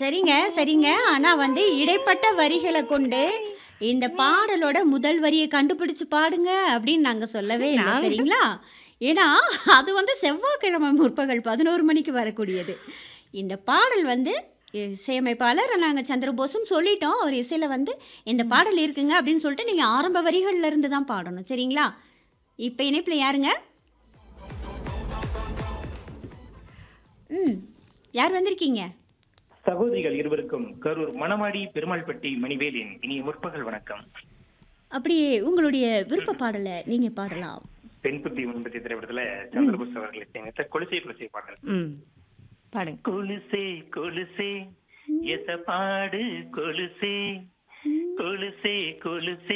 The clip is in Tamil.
சரிங்க சரிங்க ஆனா வந்து இடைப்பட்ட வரிகளை கொண்டு இந்த பாடலோட முதல் வரியை கண்டுபிடிச்சு பாடுங்க அப்படின்னு நாங்க சொல்லவே இல்லை நாங்க- சரிங்களா ஏன்னா அது வந்து செவ்வாய்க்கிழமை முற்பகல் பதினோரு மணிக்கு வரக்கூடியது இந்த பாடல் வந்து இசையமைப்பாளர் நாங்கள் சந்திரபோஸும் சொல்லிட்டோம் ஒரு இசையில் வந்து இந்த பாடல் இருக்குங்க அப்படின்னு சொல்லிட்டு நீங்கள் ஆரம்ப வரிகள்ல இருந்து தான் பாடணும் சரிங்களா இப்போ இணைப்பில் யாருங்க ம் யார் வந்திருக்கீங்க சகோதரிகள் இருவருக்கும் கரூர் மணவாடி பெருமாள்பட்டி மணிவேலின் இனிய முற்பகல் வணக்கம் அப்படியே உங்களுடைய விருப்ப பாடலை நீங்க பாடலாம் பெண் புத்தி முன்பத்தி திரைப்படத்துல சந்திரபோஸ் அவர்கள் இசையமைத்த கொலுசை கொலுசை பாடல் ம் பாடுங்க கொலுசே கொலுசே எச பாடு கொலுசே கொலுசே கொலுசே